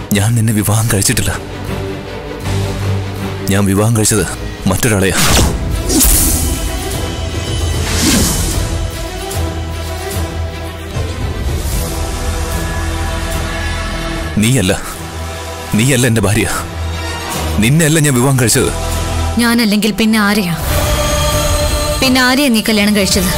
ഞാൻ നിന്നെ വിവാഹം കഴിച്ചിട്ടില്ല ഞാൻ വിവാഹം കഴിച്ചത് മറ്റൊരാളെയാ നീയല്ല നീയല്ല എന്റെ ഭാര്യ നിന്നെയല്ല ഞാൻ വിവാഹം കഴിച്ചത് ഞാനല്ലെങ്കിൽ പിന്നെ ആരെയാ പിന്നെ ആരെയാ നീ കല്യാണം കഴിച്ചത്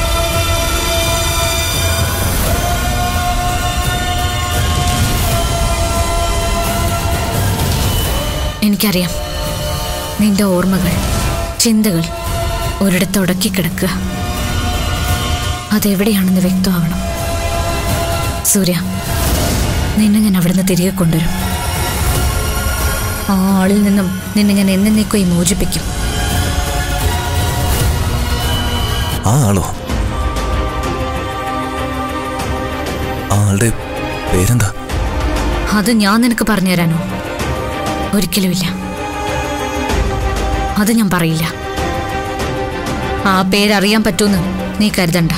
എനിക്കറിയാം നിന്റെ ഓർമ്മകൾ ചിന്തകൾ ഒരിടത്ത് ഉടക്കി കിടക്കുക അതെവിടെയാണെന്ന് വ്യക്തമാവണം സൂര്യ നിന്നെ ഞാൻ അവിടുന്ന് തിരികെ കൊണ്ടുവരും ആ ആളിൽ നിന്നും നിന്നെ ഞാൻ എന്നേക്കുമായി മോചിപ്പിക്കും ആ ആളോ ആ ആളുടെ പേരെന്താ അത് ഞാൻ നിനക്ക് പറഞ്ഞു തരാനോ ഒരിക്കലുമില്ല അത് ഞാൻ പറയില്ല ആ പേരറിയാൻ പറ്റൂന്ന് നീ കരുതണ്ട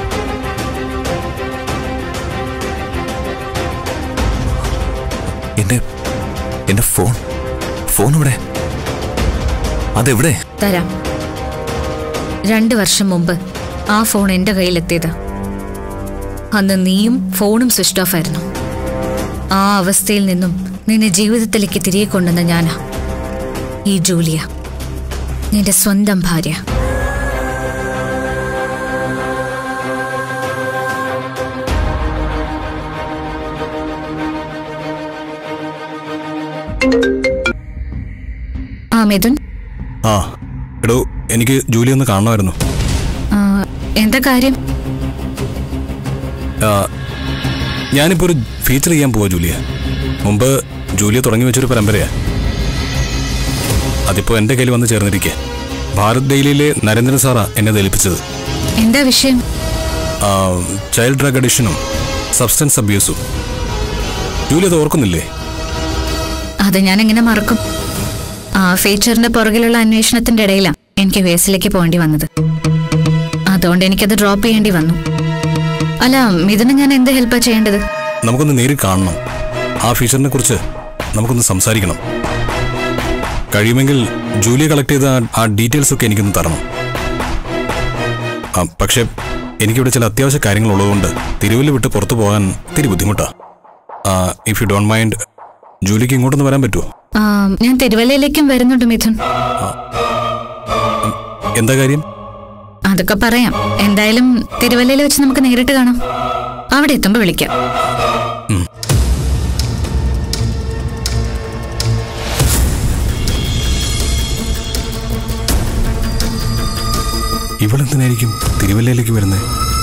എന്റെ എന്റെ ഫോൺ ഫോൺ ഇവിടെ അതെവിടെ തരാം രണ്ട് വർഷം മുമ്പ് ആ ഫോൺ എന്റെ കയ്യിലെത്തിയത് അന്ന് നീയും ഫോണും സ്വിച്ച് ഓഫ് ആയിരുന്നു ആ അവസ്ഥയിൽ നിന്നും നിന്നെ ജീവിതത്തിലേക്ക് തിരികെ കൊണ്ടുവന്ന ഞാനാ ഈ ജൂലിയ നിന്റെ സ്വന്തം ഭാര്യ ആ മിഥുൻ ആ എടോ എനിക്ക് ജൂലി ഒന്ന് കാണണമായിരുന്നു ആ, എന്താ കാര്യം ആ, ഞാനിപ്പോൾ ഒരു ഫീച്ചർ ചെയ്യാൻ പോവാ ജൂലിയ മുമ്പ് ജൂലിയ തുടങ്ങി വെച്ചൊരു പരമ്പരയാ അതിപ്പോൾ എൻ്റെ കയ്യിൽ വന്ന് ചേർന്നിരിക്കുക ഭാരത് ഡെയിലിയിലെ നരേന്ദ്രൻ സാറാ എന്നെ അത് ഏൽപ്പിച്ചത് എന്താ വിഷയം ആ, ചൈൽഡ് ഡ്രഗ് അഡിഷനും സബ്സ്റ്റൻസ് അബ്യൂസും ജൂലി അത് ഓർക്കുന്നില്ലേ അത് ഞാൻ എങ്ങനെ മറക്കും ആ ഫീച്ചറിന്റെ പുറകിലുള്ള അന്വേഷണത്തിന്റെ ഇടയിലാണ് എനിക്ക് വേസിലേക്ക് പോകേണ്ടി വന്നത് അതുകൊണ്ട് എനിക്കത് ഡ്രോപ്പ് ചെയ്യേണ്ടി വന്നു അല്ല ഇതിന് ഞാൻ എന്ത് ഹെൽപ്പാ ചെയ്യേണ്ടത് നമുക്കൊന്ന് നേരിൽ കാണണം ആ ഫീച്ചറിനെ കുറിച്ച് നമുക്കൊന്ന് സംസാരിക്കണം കഴിയുമെങ്കിൽ ജൂലിയ കളക്ട് ചെയ്ത ആ- ആ ഡീറ്റെയിൽസ് ഒക്കെ എനിക്കൊന്ന് തരണം ആ, പക്ഷേ എനിക്കിവിടെ ചില അത്യാവശ്യ കാര്യങ്ങൾ ഉള്ളതുകൊണ്ട് തിരുവല്ല വിട്ട് പുറത്തു പോകാൻ ഇത്തിരി ബുദ്ധിമുട്ടാ ഇഫ് യു ഡോണ്ട് മൈൻഡ് ജൂലിക്ക് ഇങ്ങോട്ടൊന്ന് വരാൻ പറ്റുമോ ആ, ഞാൻ തിരുവല്ലയിലേക്കും വരുന്നുണ്ട് മിഥുൻ എന്താ കാര്യം അതൊക്കെ പറയാം എന്തായാലും തിരുവല്ലയിൽ വെച്ച് നമുക്ക് നേരിട്ട് കാണാം അവിടെ എത്തുമ്പോൾ വിളിക്കാം ഇവളെന്തിനായിരിക്കും തിരുവല്ലയിലേക്ക് വരുന്നത്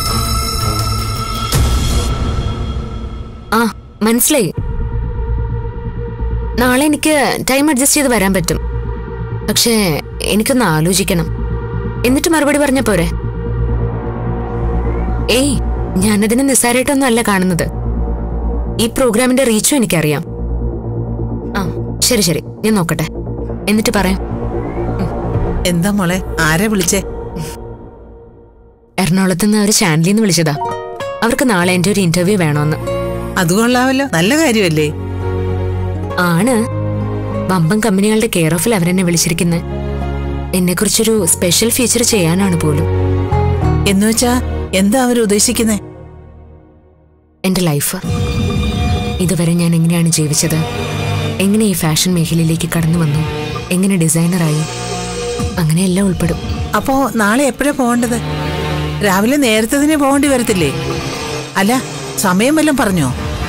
ആ മനസ്സിലായി നാളെ എനിക്ക് ടൈം അഡ്ജസ്റ്റ് ചെയ്ത് വരാൻ പറ്റും പക്ഷേ എനിക്കൊന്ന് ആലോചിക്കണം എന്നിട്ട് മറുപടി പറഞ്ഞ പോരെ ഏയ് ഞാനതിന് നിസ്സാരമായിട്ടൊന്നും അല്ല കാണുന്നത് ഈ പ്രോഗ്രാമിന്റെ റീച്ചും എനിക്കറിയാം ആ ശരി ശരി ഞാൻ നോക്കട്ടെ എന്നിട്ട് പറയാം എന്താ മോളെ ആരെ വിളിച്ചേ എറണാകുളത്ത് നിന്ന് അവർ ചാനലിൽ നിന്ന് വിളിച്ചതാ അവർക്ക് നാളെ എൻ്റെ ഒരു ഇന്റർവ്യൂ വേണമെന്ന് അത് കൊള്ളാമല്ലോ നല്ല കാര്യമല്ലേ ആണ് വമ്പൻ കമ്പനികളുടെ കെയർ ഓഫിൽ അവരെന്നെ വിളിച്ചിരിക്കുന്നത് എന്നെക്കുറിച്ചൊരു സ്പെഷ്യൽ ഫീച്ചർ ചെയ്യാനാണ് പോലും എന്നുവെച്ചാ എന്താ അവർ ഉദ്ദേശിക്കുന്നേ എൻ്റെ ലൈഫ് ഇതുവരെ ഞാൻ എങ്ങനെയാണ് ജീവിച്ചത് എങ്ങനെ ഈ ഫാഷൻ മേഖലയിലേക്ക് കടന്നു വന്നു എങ്ങനെ ഡിസൈനറായി അങ്ങനെയെല്ലാം ഉൾപ്പെടും അപ്പോ നാളെ എപ്പോഴാ പോകേണ്ടത് രാവിലെ നേരത്തെ തന്നെ പോകേണ്ടി വരത്തില്ലേ അല്ല സമയം വല്ലതും പറഞ്ഞോ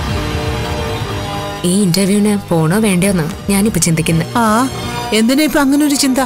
ഈ ഇന്റർവ്യൂവിന് പോണോ വേണ്ടയോന്ന് ഞാനിപ്പോ ചിന്തിക്കുന്നത് ആ എന്തിനാ ഇപ്പൊ അങ്ങനെ ഒരു ചിന്ത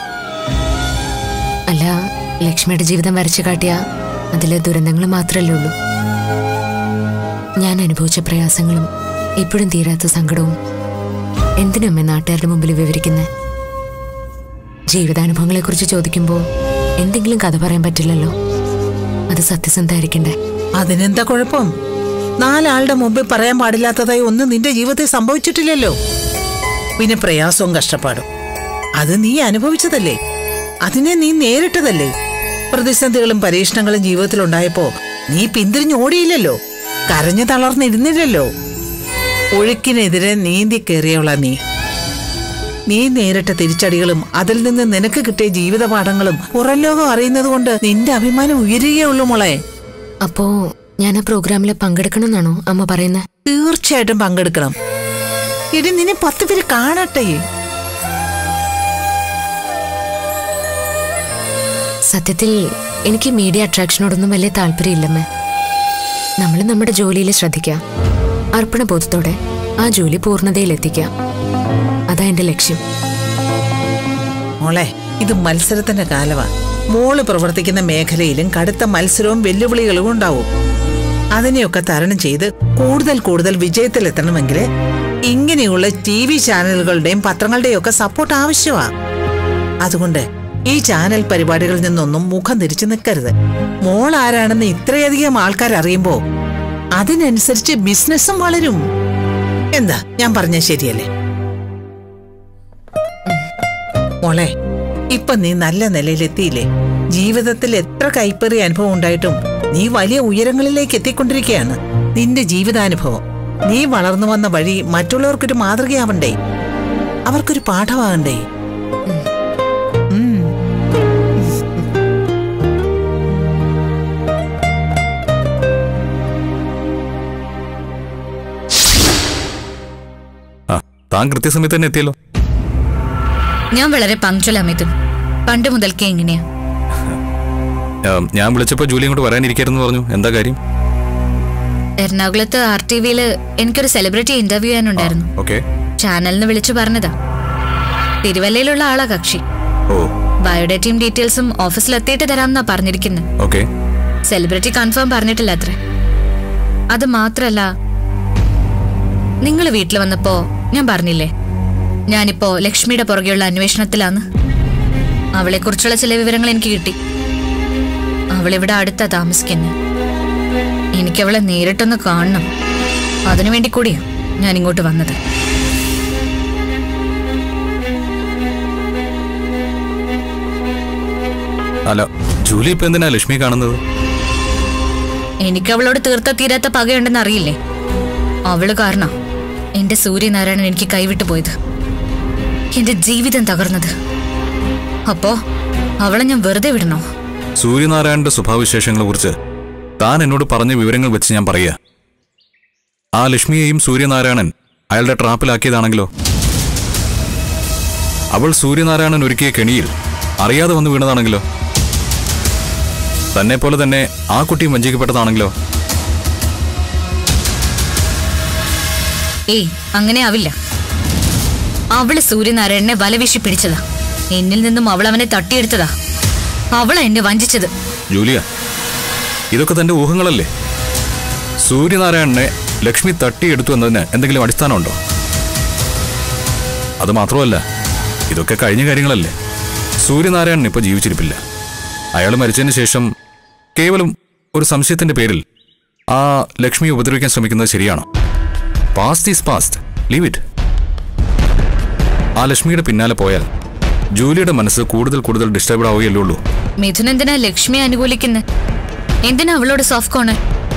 അല്ല ലക്ഷ്മിയുടെ ജീവിതം വരച്ചു കാട്ടിയ അതിലെ ദുരന്തങ്ങൾ മാത്രമല്ലേ ഉള്ളൂ ഞാൻ അനുഭവിച്ച പ്രയാസങ്ങളും ഇപ്പോഴും തീരാത്ത സങ്കടവും എന്തിനമ്മേ നാട്ടുകാരുടെ മുമ്പിൽ വിവരിക്കുന്നത് ജീവിതാനുഭവങ്ങളെക്കുറിച്ച് ചോദിക്കുമ്പോൾ എന്തെങ്കിലും കഥ പറയാൻ പറ്റില്ലല്ലോ അത് സത്യസന്ധമായിരിക്കണ്ടേ അതിനെന്താ കുഴപ്പം നാലാളുടെ മുമ്പിൽ പറയാൻ പാടില്ലാത്തതായി ഒന്നും നിന്റെ ജീവിതത്തിൽ സംഭവിച്ചിട്ടില്ലല്ലോ പിന്നെ പ്രയാസവും കഷ്ടപ്പാടും അത് നീ അനുഭവിച്ചതല്ലേ അതിനെ നീ നേരിട്ടതല്ലേ പ്രതിസന്ധികളും പരീക്ഷണങ്ങളും ജീവിതത്തിൽ ഉണ്ടായപ്പോ നീ പിന്തിരിഞ്ഞ് ഓടിയില്ലല്ലോ കരഞ്ഞു തളർന്നിരുന്നില്ലല്ലോ ഒഴുക്കിനെതിരെ നീന്തി കയറിയവളാ നീ നീ നേരിട്ട തിരിച്ചടികളും അതിൽ നിന്ന് നിനക്ക് കിട്ടിയ ജീവിതപാഠങ്ങളും പുറം ലോകം അറിയുന്നത് കൊണ്ട് നിന്റെ അഭിമാനം ഉയരുകയുള്ളൂ മോളെ അപ്പോ ഞാൻ ആ പ്രോഗ്രാമിൽ പങ്കെടുക്കണമെന്നാണോ അമ്മ പറയുന്നത് തീർച്ചയായിട്ടും പങ്കെടുക്കണം ഇടി നിന്നെ പത്ത് പേര് കാണട്ടെ സത്യത്തിൽ എനിക്ക് മീഡിയ അട്രാക്ഷനോടൊന്നും വലിയ താല്പര്യമില്ലമ്മേ നമ്മൾ നമ്മുടെ ജോലിയിൽ ശ്രദ്ധിക്കുക അർപ്പണബോധത്തോടെ ആ ജോലി പൂർണ്ണതയിലെത്തിക്കുക അതാ എന്റെ ലക്ഷ്യം മോളെ ഇത് മത്സരത്തിന്റെ കാലമാ മോള് പ്രവർത്തിക്കുന്ന മേഖലയിലും കടുത്ത മത്സരവും വെല്ലുവിളികളും ഉണ്ടാവും അതിനെയൊക്കെ തരണം ചെയ്ത് കൂടുതൽ കൂടുതൽ വിജയത്തിലെത്തണമെങ്കിൽ ഇങ്ങനെയുള്ള ടി വി ചാനലുകളുടെയും പത്രങ്ങളുടെയും ഒക്കെ സപ്പോർട്ട് ആവശ്യമാ അതുകൊണ്ട് ഈ ചാനൽ പരിപാടികളിൽ നിന്നൊന്നും മുഖം തിരിച്ചു നിൽക്കരുത് മോൾ ആരാണെന്ന് ഇത്രയധികം ആൾക്കാർ അറിയുമ്പോ അതിനനുസരിച്ച് ബിസിനസ്സും വളരും എന്താ ഞാൻ പറഞ്ഞ ശരിയല്ലേ മോളെ ഇപ്പൊ നീ നല്ല നിലയിലെത്തിയില്ലേ ജീവിതത്തിൽ എത്ര കൈപ്പേറിയ അനുഭവം ഉണ്ടായിട്ടും നീ വലിയ ഉയരങ്ങളിലേക്ക് എത്തിക്കൊണ്ടിരിക്കുകയാണ് നിന്റെ ജീവിതാനുഭവം നീ വളർന്നു വന്ന വഴി മറ്റുള്ളവർക്കൊരു മാതൃകയാവണ്ടേ അവർക്കൊരു പാഠമാകണ്ടേ ഉം. ആ താൻ കൃത്യസമയത്ത് തന്നെ എത്തിയല്ലോ ഞാൻ വളരെ പങ്ക്ച്വൽ അമിതും പണ്ട് മുതൽക്കേ എങ്ങനെയാ ആ, ഞാൻ വിളിച്ചപ്പോൾ ജൂലി ഇങ്ങോട്ട് വരാനിരിക്കായിരുന്നു പറഞ്ഞു എന്താ കാര്യം എറണാകുളത്ത് ആർ ടി വിയില് എനിക്കൊരു സെലിബ്രിറ്റി ഇന്റർവ്യൂ ചെയ്യാനുണ്ടായിരുന്നു ഓക്കെ ചാനലിന് വിളിച്ചു പറഞ്ഞതാ തിരുവല്ലയിലുള്ള ആളാ കക്ഷി ഓ ബയോഡേറ്റയും ഡീറ്റെയിൽസും ഓഫീസിലെത്തിയിട്ട് തരാമെന്നാ പറഞ്ഞിരിക്കുന്നത് ഓക്കെ സെലിബ്രിറ്റി കൺഫേം പറഞ്ഞിട്ടില്ല അത്രേ അത് മാത്രല്ല നിങ്ങൾ വീട്ടിൽ വന്നപ്പോ ഞാൻ പറഞ്ഞില്ലേ ഞാനിപ്പോ ലക്ഷ്മിയുടെ പുറകെയുള്ള അന്വേഷണത്തിലാന്ന് അവളെക്കുറിച്ചുള്ള ചില വിവരങ്ങൾ എനിക്ക് കിട്ടി അവളിവിടെ അടുത്താ താമസിക്കുന്നത് എനിക്കവളെ നേരിട്ടൊന്ന് കാണണം അതിനുവേണ്ടി കൂടിയാ ഞാൻ ഇങ്ങോട്ട് വന്നത് അല്ല ജൂലി ഇപ്പൊ എന്തിനാ ലക്ഷ്മി കാണുന്നത് എനിക്ക് അവളോട് തീർത്ത തീരാത്ത പകയുണ്ടെന്ന് അറിയില്ലേ അവള് കാരണ എന്റെ സൂര്യനാരായണൻ എനിക്ക് കൈവിട്ടു പോയത് എന്റെ ജീവിതം തകർന്നത് അപ്പോ അവളെ ഞാൻ വെറുതെ വിടണോ സൂര്യനാരായണന്റെ സ്വഭാവവിശേഷങ്ങളെ കുറിച്ച് താൻ എന്നോട് പറഞ്ഞ വിവരങ്ങൾ വെച്ച് ഞാൻ പറയുക ആ ലക്ഷ്മിയെയും സൂര്യനാരായണൻ അയാളുടെ ട്രാപ്പിലാക്കിയതാണെങ്കിലോ അവൾ സൂര്യനാരായണൻ ഒരുക്കിയ കെണിയിൽ അറിയാതെ വന്ന് വീണതാണെങ്കിലോ തന്നെ പോലെ തന്നെ ആ കുട്ടിയും വഞ്ചിക്കപ്പെട്ടതാണെങ്കിലോ ഏയ് അങ്ങനെ ആവില്ല അവള് സൂര്യനാരായണനെ വലവീശി പിടിച്ചതാ എന്നിൽ നിന്നും അവൾ അവനെ തട്ടിയെടുത്തതാ അവളാ എന്നെ വഞ്ചിച്ചത് ജൂലിയ ഇതൊക്കെ തന്റെ ഊഹങ്ങളല്ലേ സൂര്യനാരായണനെ ലക്ഷ്മി തട്ടിയെടുത്തു എന്നതിന് എന്തെങ്കിലും അടിസ്ഥാനമുണ്ടോ അത് മാത്രമല്ല ഇതൊക്കെ കഴിഞ്ഞ കാര്യങ്ങളല്ലേ സൂര്യനാരായണൻ ഇപ്പോൾ ജീവിച്ചിരിപ്പില്ല അയാൾ മരിച്ചതിന് ശേഷം കേവലം ഒരു സംശയത്തിന്റെ പേരിൽ ആ ലക്ഷ്മിയെ ഉപദ്രവിക്കാൻ ശ്രമിക്കുന്നത് ശരിയാണോ past is past leave it ആ ലക്ഷ്മിയുടെ പിന്നാലെ പോയാൽ ജൂലിയുടെ മനസ്സ് കൂടുതൽ കൂടുതൽ ഡിസ്റ്റർബ്ഡ് ആവുകയല്ലേ ഉള്ളൂ മിഥുൻ എന്തിനാ ലക്ഷ്മിയെ അനുകൂലിക്കുന്നത് എന്തിനാ അവളോട് സോഫ്റ്റ് കോർണർ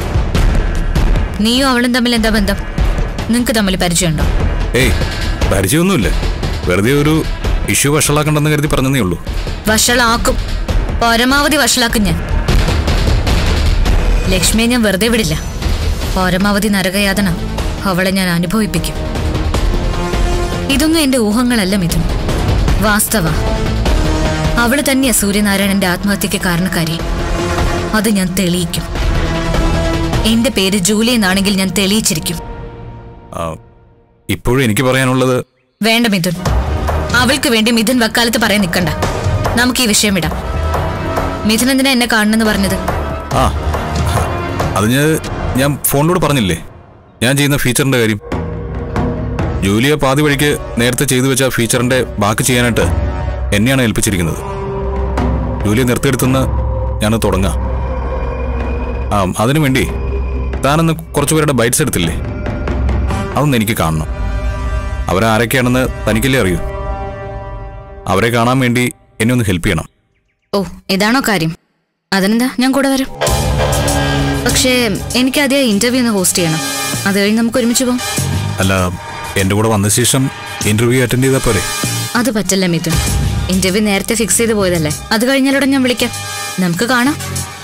നീയും അവളും തമ്മിൽ എന്താ ബന്ധം നിങ്ങക്ക് തമ്മിൽ പരിചയമുണ്ടോ ഏയ് പരിചയമൊന്നുമില്ല വെറുതെ ഒരു ഇഷ്യൂ വഷളാക്കണ്ടെന്ന് കരുതി പറഞ്ഞതേ ഉള്ളൂ വഷളാക്കും പരമാവധി വഷളാക്കും ഞാൻ ലക്ഷ്മിയെ ഞാൻ വെറുതെ വിടില്ല പരമാവധി നരകയാതന അവളെ ഞാൻ അനുഭവിപ്പിക്കും ഇതൊന്നും എന്റെ ഊഹങ്ങളല്ല മിഥുൻ വാസ്തവ അവള് തന്നെയാ സൂര്യനാരായണന്റെ ആത്മഹത്യക്ക് കാരണക്കാരി അത് ഞാൻ തെളിയിക്കും എന്റെ പേര് ജൂലി എന്നാണെങ്കിൽ ഞാൻ തെളിയിച്ചിരിക്കും ആ, ഇപ്പോഴും എനിക്ക് പറയാനുള്ളത് വേണ്ട മിഥുൻ അവൾക്ക് വേണ്ടി മിഥുൻ വക്കാലത്ത് പറയാൻ നിൽക്കണ്ട നമുക്ക് ഈ വിഷയം വിടാം മിഥുൻ എന്തിനാ എന്നെ കാണണമെന്ന് പറഞ്ഞത് ആ അത് ഞാൻ ഞാൻ ഫോണിലൂടെ പറഞ്ഞില്ലേ ഞാൻ ചെയ്യുന്ന ഫീച്ചറിന്റെ കാര്യം ജൂലിയ പാതി വഴിക്ക് നേരത്തെ ചെയ്തു വെച്ച ഫീച്ചറിന്റെ ബാക്കി ചെയ്യാനായിട്ട് എന്നെയാണ് ഏൽപ്പിച്ചിരിക്കുന്നത് ജൂലിയ നിർത്തിയെടുത്തുനിന്ന് ഞാൻ തുടങ്ങാം ആ അതിനു വേണ്ടി താനന്ന് കുറച്ചു പേരുടെ ബൈറ്റ്സ് എടുത്തില്ലേ അതൊന്ന് എനിക്ക് കാണണം അവരാരൊക്കെയാണെന്ന് തനിക്കല്ലേ അറിയൂ അവരെ കാണാൻ വേണ്ടി എന്നെ ഒന്ന് ഹെൽപ്പ് ചെയ്യണം ഓ ഇതാണോ കാര്യം അതിനെന്താ ഞാൻ കൂടെ വരാം പക്ഷേ എനിക്ക് ആദ്യം ഇന്റർവ്യൂ ഒന്ന് ഹോസ്റ്റ് ചെയ്യണം അത് കഴിഞ്ഞ് നമുക്ക് ഒരുമിച്ച് പോകാം അല്ല എൻ്റെ കൂടെ വന്ന ശേഷം ഇന്റർവ്യൂ അറ്റൻഡ് ചെയ്താൽ പോരെ അത് പറ്റില്ല മിഥുൻ ഇന്റർവ്യൂ നേരത്തെ ഫിക്സ് ചെയ്ത് പോയതല്ലേ അത് കഴിഞ്ഞാലുടൻ ഞാൻ വിളിക്കാം നമുക്ക് കാണാം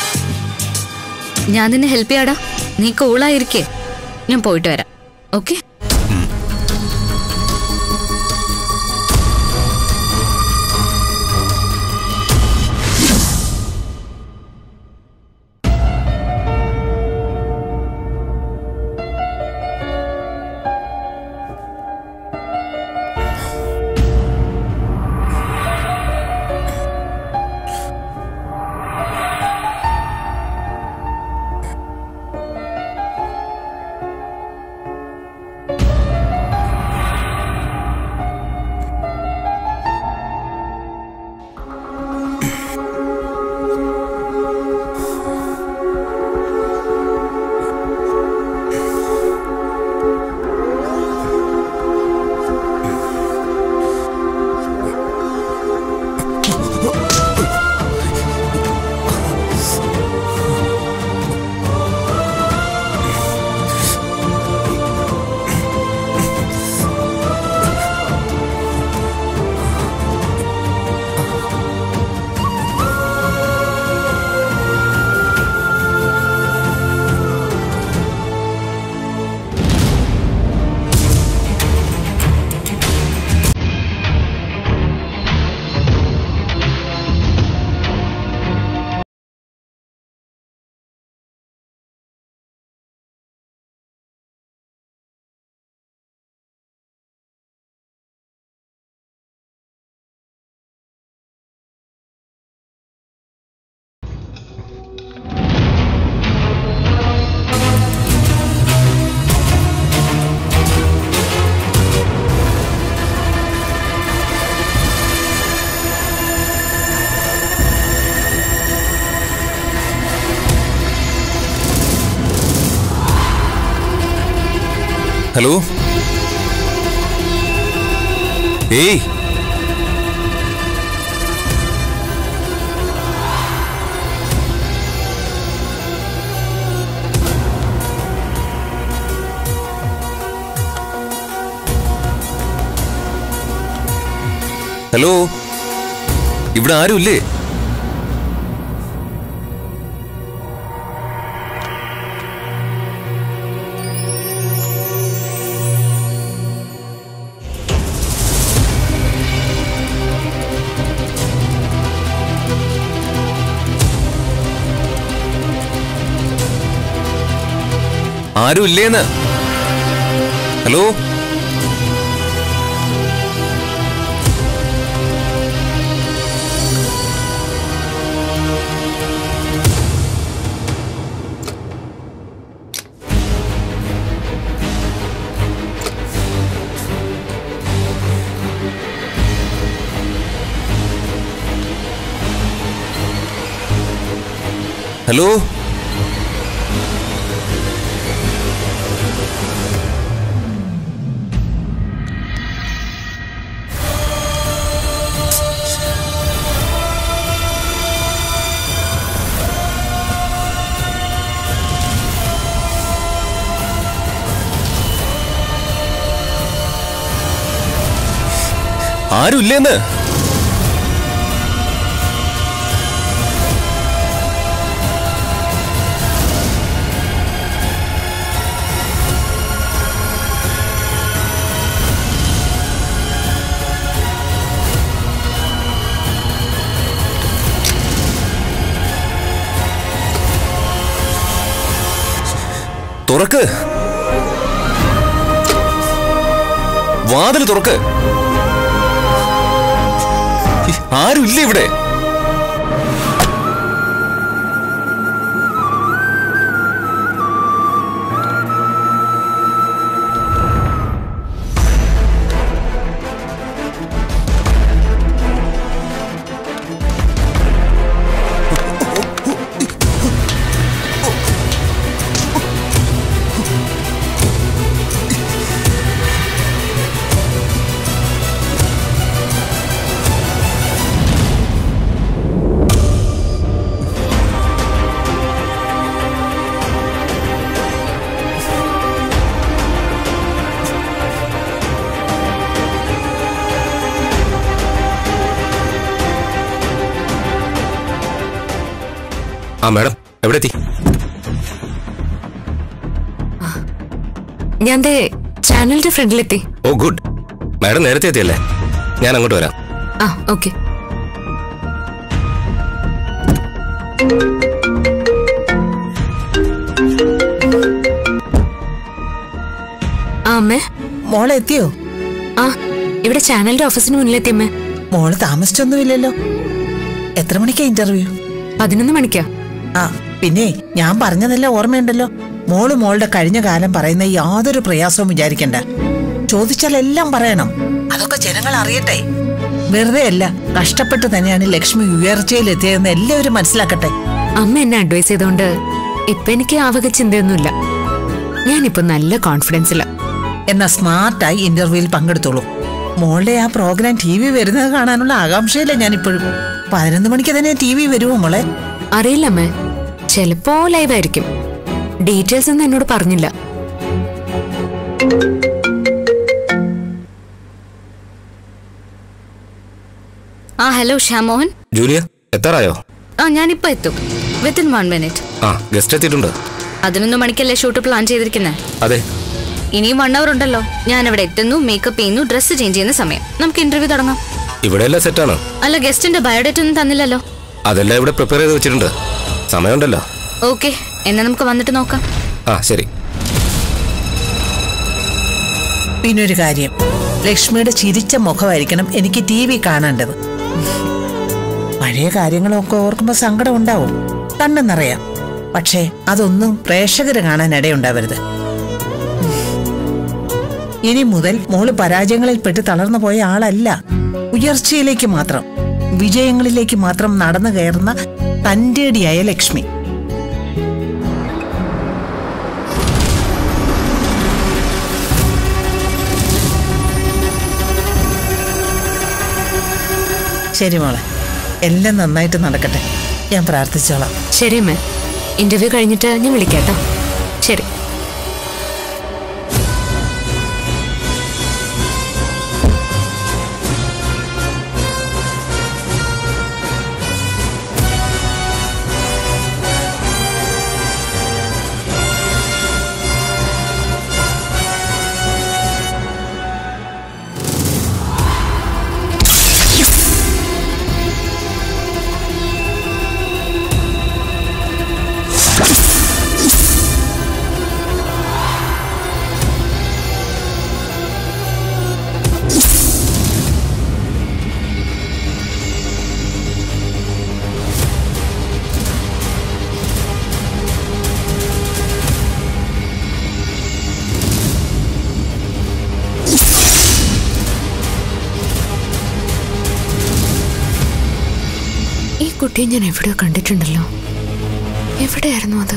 ഞാൻ നിന്നെ ഹെൽപ്പ് ചെയ്യാടാ നീ കൂളായിരിക്കേ ഞാൻ പോയിട്ട് വരാം ഓക്കെ ഹലോ ഏയ് ഹലോ ഇവിടെ ആരുമില്ലേ ആരും ഇല്ലേന്ന് ഹലോ ഹലോ ആരുമില്ലേന്ന് തുറക്ക് വാതിൽ തുറക്ക് ആരുമില്ല ഇവിടെ ആ മാഡം എവിടെ എത്തി ഞാൻ ദേ ചാനലിന്റെ ഫ്രണ്ടിലെത്തി ഓ ഗുഡ് മാഡം നേരത്തെ എത്തിയല്ലേ ഞാൻ അങ്ങോട്ട് വരാം ആ ഓക്കെ ആ അമ്മേ മോളെ എത്തിയോ ആ ഇവിടെ ചാനലിന്റെ ഓഫീസിന് മുന്നിലെത്തി അമ്മേ മോള് താമസിച്ചൊന്നുമില്ലല്ലോ എത്ര മണിക്കാ ഇന്റർവ്യൂ പതിനൊന്ന് മണിക്കാ ആ പിന്നെ ഞാൻ പറഞ്ഞതെല്ലാം ഓർമ്മയുണ്ടല്ലോ മോള് മോളുടെ കഴിഞ്ഞ കാലം പറയുന്ന യാതൊരു പ്രയാസവും വിചാരിക്കണ്ട ചോദിച്ചാൽ എല്ലാം പറയണം അതൊക്കെ ജനങ്ങൾ അറിയട്ടെ വെറുതെ അല്ല കഷ്ടപ്പെട്ട് തന്നെയാണ് ലക്ഷ്മി ഉയർച്ചയിലെത്തിയതെന്ന് എല്ലാവരും മനസ്സിലാക്കട്ടെ അമ്മ എന്നെ അഡ്വൈസ് ചെയ്തോണ്ട് ഇപ്പൊ എനിക്ക് ആവക ചിന്തയൊന്നുമില്ല ഞാനിപ്പോ നല്ല കോൺഫിഡൻസില എന്നാ സ്മാർട്ടായി ഇന്റർവ്യൂവിൽ പങ്കെടുത്തോളൂ മോളുടെ ആ പ്രോഗ്രാം ടി വി വരുന്നത് കാണാനുള്ള ആകാംക്ഷയില്ല ഞാനിപ്പോഴും പതിനൊന്ന് മണിക്ക് തന്നെ ടി വി വരുമോ മോളെ അറിയില്ല അമ്മേ ചിലപ്പോ ലൈവ് ആയിരിക്കും ഡീറ്റെയിൽസ് ഒന്നും എന്നോട് പറഞ്ഞില്ല ആ ഹലോ ശ്യാമോഹൻ ജൂലിയ എത്താറായോ ആ ഞാനിപ്പോ എത്തും വിത്തിൻ വൺ മിനിറ്റ് ആ ഗസ്റ്റ് എത്തിയിട്ടുണ്ട് പതിനൊന്ന് മണിക്കല്ലേ ഷൂട്ട് പ്ലാൻ ചെയ്തിരിക്കുന്നത് അതെ ഇനിയും വൺ അവർ ഉണ്ടല്ലോ ഞാൻ അവിടെ എത്തുന്നു മേക്കപ്പ് ചെയ്യുന്നു ഡ്രസ്സ് ചേഞ്ച് ചെയ്യുന്ന സമയം നമുക്ക് ഇന്റർവ്യൂ തുടങ്ങാം ഇവിടെ എല്ലാം സെറ്റാണ് അല്ല ഗസ്റ്റിന്റെ ബയോഡേറ്റ് ഒന്നും തന്നില്ലല്ലോ അതെല്ലാം ഇവിടെ പ്രിപ്പയർ ചെയ്ത് വെച്ചിട്ടുണ്ട് സമയമുണ്ടല്ലോ ഓക്കെ എന്നാ നമുക്ക് വന്നിട്ട് നോക്കാം ആ ശരി പിന്നെ ഒരു കാര്യം ലക്ഷ്മിയുടെ ചിരിച്ച മുഖമായിരിക്കണം എനിക്ക് ടി വി കാണേണ്ടത് പഴയ കാര്യങ്ങളൊക്കെ ഓർക്കുമ്പോൾ സങ്കടം ഉണ്ടാവും കണ്ണെന്നറിയാം പക്ഷേ അതൊന്നും പ്രേക്ഷകര് കാണാൻ ഇടയുണ്ടാവരുത് ഇനി മുതൽ മോള് പരാജയങ്ങളിൽ പെട്ട് തളർന്നു പോയ ആളല്ല ഉയർച്ചയിലേക്ക് മാത്രം വിജയങ്ങളിലേക്ക് മാത്രം നടന്നു കയറുന്ന തന്റേടിയായ ലക്ഷ്മി ശരി മോളെ എല്ലാം നന്നായിട്ട് നടക്കട്ടെ ഞാൻ പ്രാർത്ഥിച്ചോളാം ശരി അമ്മേ ഇന്റർവ്യൂ കഴിഞ്ഞിട്ട് ഞാൻ വിളിക്കാട്ടോ ശരി ഈ കുട്ടിയെ ഞാൻ എവിടെയോ കണ്ടിട്ടുണ്ടല്ലോ എവിടെയായിരുന്നു അത്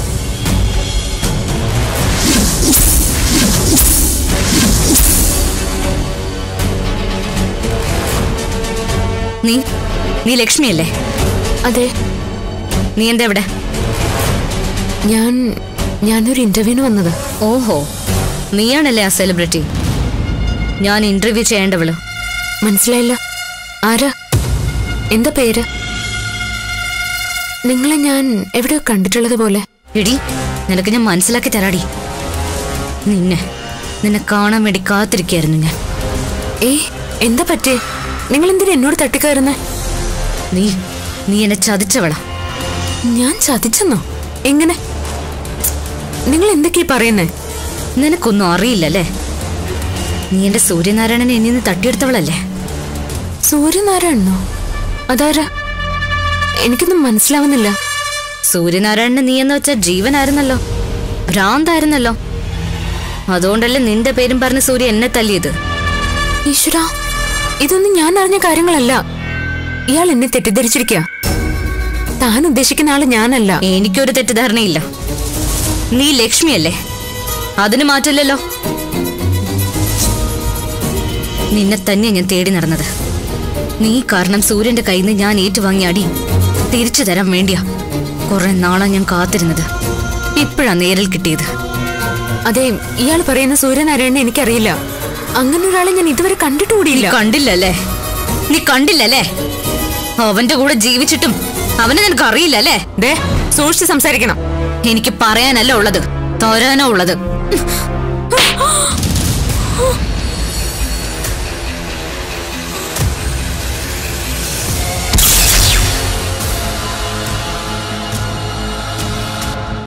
നീ നീ ലക്ഷ്മിയല്ലേ അതെ നീ എന്താ ഇവിടെ ഞാൻ ഞാനൊരു ഇന്റർവ്യൂവിന് വന്നത് ഓഹോ നീയാണല്ലേ ആ സെലിബ്രിറ്റി ഞാൻ ഇന്റർവ്യൂ ചെയ്യേണ്ടവള് മനസ്സിലായില്ല ആരാ എന്താ പേര് നിങ്ങളെ ഞാൻ എവിടെയോ കണ്ടിട്ടുള്ളത് പോലെ എടി നിനക്ക് ഞാൻ മനസ്സിലാക്കി തരാടി നിന്നെ നിന്നെ കാണാൻ വേണ്ടി കാത്തിരിക്കായിരുന്നു ഞാൻ ഏയ് എന്താ പറ്റേ നിങ്ങൾ എന്തിനാ എന്നോട് തട്ടിക്കയറുന്നേ നീ നീ എന്നെ ചതിച്ചവളാ ഞാൻ ചതിച്ചെന്നോ എങ്ങനെ നിങ്ങൾ എന്തൊക്കെയാ പറയുന്നേ നിനക്കൊന്നും അറിയില്ലല്ലേ നീ എന്റെ സൂര്യനാരായണനെ എന്നിൽ നിന്ന് തട്ടിയെടുത്തവളല്ലേ സൂര്യനാരായണനോ അതാരാ എനിക്കൊന്നും മനസ്സിലാവുന്നില്ല സൂര്യനാരായണന് നീ എന്ന് വെച്ച ജീവനായിരുന്നല്ലോ ഭ്രാന്തായിരുന്നല്ലോ അതുകൊണ്ടല്ലേ നിന്റെ പേരും പറഞ്ഞ് സൂര്യ എന്നെ തല്ലിയത് ഈശ്വര ഇതൊന്നും ഞാൻ അറിഞ്ഞ കാര്യങ്ങളല്ല ഇയാൾ എന്നെ തെറ്റിദ്ധരിച്ചിരിക്കുക താൻ ഉദ്ദേശിക്കുന്ന ആള് ഞാനല്ല എനിക്കൊരു തെറ്റിദ്ധാരണയില്ല നീ ലക്ഷ്മിയല്ലേ അതിന് മാറ്റില്ലല്ലോ നിന്നെ തന്നെ ഞാൻ തേടി നടന്നത് നീ കാരണം സൂര്യന്റെ കയ്യിൽ നിന്ന് ഞാൻ ഏറ്റുവാങ്ങിയ അടി തിരിച്ചു തരാൻ വേണ്ടിയാ കുറെ നാളാ ഞാൻ കാത്തിരുന്നത് ഇപ്പോഴാ നേരിൽ കിട്ടിയത് അതെ ഇയാൾ പറയുന്ന സൂര്യനാരായണനെ എനിക്കറിയില്ല അങ്ങനെ ഒരാളെ ഞാൻ ഇതുവരെ നീ കണ്ടിട്ടുകൂടിയില്ല കണ്ടില്ലല്ലേ നീ കണ്ടില്ലല്ലേ അവന്റെ കൂടെ ജീവിച്ചിട്ടും അവനെ നിനക്ക് അറിയില്ലല്ലേ ദേ സൂക്ഷിച്ച് സംസാരിക്കണം എനിക്ക് പറയാനല്ല ഉള്ളത് തരാനോ ഉള്ളത്